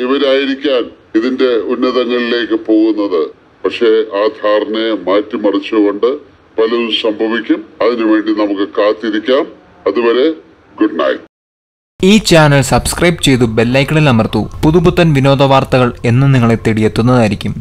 ഇവരായിരിക്കാൻ ഇതിന്റെ ഉന്നതങ്ങളിലേക്ക് പോകുന്നത് പക്ഷേ ആ ധാരണയെ മാറ്റിമറിച്ചുകൊണ്ട് പലതും സംഭവിക്കും അതിനുവേണ്ടി നമുക്ക് കാത്തിരിക്കാം അതുവരെ ഗുഡ് നൈറ്റ് ഈ ചാനൽ സബ്സ്ക്രൈബ് ചെയ്തു ബെല്ലൈക്കണിൽ അമർത്തൂ പുതുപുത്തൻ വിനോദ വാർത്തകൾ എന്നും നിങ്ങളെ തേടിയെത്തുന്നതായിരിക്കും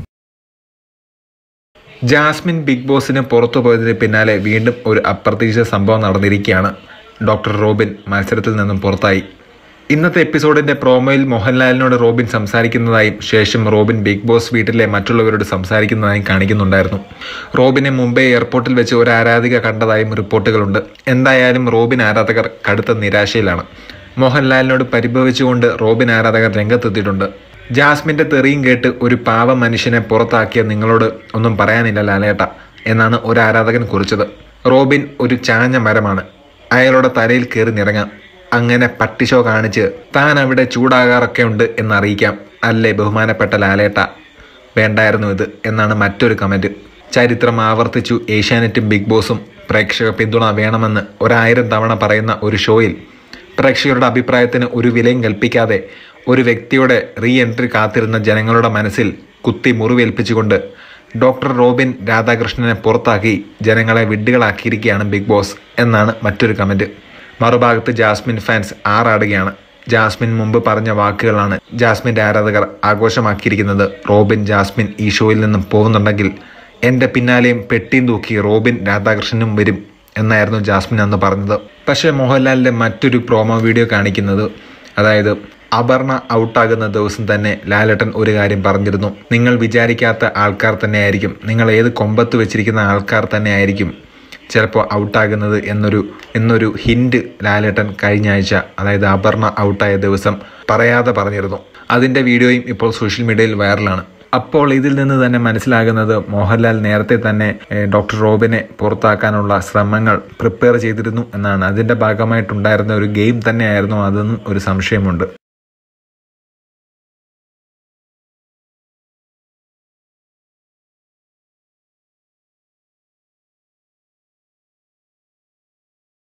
ജാസ്മിൻ ബിഗ് ബോസിന് പുറത്തു പോയതിന് പിന്നാലെ വീണ്ടും ഒരു അപ്രതീക്ഷിത സംഭവം നടന്നിരിക്കുകയാണ് ഡോക്ടർ റോബിൻ മത്സരത്തിൽ നിന്നും പുറത്തായി ഇന്നത്തെ എപ്പിസോഡിന്റെ പ്രോമോയിൽ മോഹൻലാലിനോട് റോബിൻ സംസാരിക്കുന്നതായും ശേഷം റോബിൻ ബിഗ് ബോസ് വീട്ടിലെ മറ്റുള്ളവരോട് സംസാരിക്കുന്നതായും കാണിക്കുന്നുണ്ടായിരുന്നു റോബിനെ മുംബൈ എയർപോർട്ടിൽ വെച്ച് ഒരു ആരാധിക കണ്ടതായും റിപ്പോർട്ടുകളുണ്ട് എന്തായാലും റോബിൻ ആരാധകർ കടുത്ത നിരാശയിലാണ് മോഹൻലാലിനോട് പരിഭവിച്ചുകൊണ്ട് റോബിൻ ആരാധകർ രംഗത്തെത്തിയിട്ടുണ്ട് ജാസ്മിന്റെ തെറിയും കേട്ട് ഒരു പാവ മനുഷ്യനെ പുറത്താക്കിയ നിങ്ങളോട് ഒന്നും പറയാനില്ല ലാലേട്ട എന്നാണ് ഒരു ആരാധകൻ കുറിച്ചത് റോബിൻ ഒരു ചാഞ്ഞ മരമാണ് അയാളുടെ തലയിൽ കയറി നിറങ്ങാം അങ്ങനെ പട്ടിഷോ കാണിച്ച് താൻ അവിടെ ചൂടാകാറൊക്കെ ഉണ്ട് എന്നറിയിക്കാം അല്ലേ ബഹുമാനപ്പെട്ട ലാലേട്ട വേണ്ടായിരുന്നു ഇത് എന്നാണ് മറ്റൊരു കമന്റ് ചരിത്രം ആവർത്തിച്ചു ഏഷ്യാനെറ്റും ബിഗ് ബോസും പ്രേക്ഷക പിന്തുണ വേണമെന്ന് ഒരായിരം തവണ പറയുന്ന ഒരു ഷോയിൽ പ്രേക്ഷകരുടെ അഭിപ്രായത്തിന് ഒരു വിലയും കൽപ്പിക്കാതെ ഒരു വ്യക്തിയുടെ റീ എൻട്രി കാത്തിരുന്ന ജനങ്ങളുടെ മനസ്സിൽ കുത്തി മുറിവേൽപ്പിച്ചുകൊണ്ട് ഡോക്ടർ റോബിൻ രാധാകൃഷ്ണനെ പുറത്താക്കി ജനങ്ങളെ വിഡ്ഢികളാക്കിയിരിക്കുകയാണ് ബിഗ് ബോസ് എന്നാണ് മറ്റൊരു കമന്റ് മറുഭാഗത്ത് ജാസ്മിൻ ഫാൻസ് ആറാടുകയാണ് ജാസ്മിൻ മുമ്പ് പറഞ്ഞ വാക്കുകളാണ് ജാസ്മിൻ്റെ ആരാധകർ ആഘോഷമാക്കിയിരിക്കുന്നത് റോബിൻ ജാസ്മിൻ ഈ ഷോയിൽ നിന്നും പോകുന്നുണ്ടെങ്കിൽ എൻ്റെ പിന്നാലെയും പെട്ടിയും തൂക്കി റോബിൻ രാധാകൃഷ്ണനും വരും എന്നായിരുന്നു ജാസ്മിൻ അന്ന് പറഞ്ഞത് പക്ഷേ മോഹൻലാലിൻ്റെ മറ്റൊരു പ്രോമോ വീഡിയോ കാണിക്കുന്നത് അതായത് അപർണ ഔട്ടാകുന്ന ദിവസം തന്നെ ലാലേട്ടൻ ഒരു കാര്യം പറഞ്ഞിരുന്നു നിങ്ങൾ വിചാരിക്കാത്ത ആൾക്കാർ തന്നെ ആയിരിക്കും നിങ്ങൾ ഏത് കൊമ്പത്ത് വെച്ചിരിക്കുന്ന ആൾക്കാർ തന്നെ ആയിരിക്കും ചിലപ്പോൾ ഔട്ടാകുന്നത് എന്നൊരു എന്നൊരു ഹിൻഡ് ലാലേട്ടൻ കഴിഞ്ഞ ആഴ്ച അതായത് അപർണ ഔട്ടായ ദിവസം പറയാതെ പറഞ്ഞിരുന്നു അതിൻ്റെ വീഡിയോയും ഇപ്പോൾ സോഷ്യൽ മീഡിയയിൽ വൈറലാണ് അപ്പോൾ ഇതിൽ നിന്ന് തന്നെ മനസ്സിലാകുന്നത് മോഹൻലാൽ നേരത്തെ തന്നെ ഏഹ്, ഡോക്ടർ റോബിനെ പുറത്താക്കാനുള്ള ശ്രമങ്ങൾ പ്രിപ്പയർ ചെയ്തിരുന്നു എന്നാണ് അതിൻ്റെ ഭാഗമായിട്ടുണ്ടായിരുന്ന ഒരു ഗെയിം തന്നെയായിരുന്നു അതെന്നും ഒരു സംശയമുണ്ട്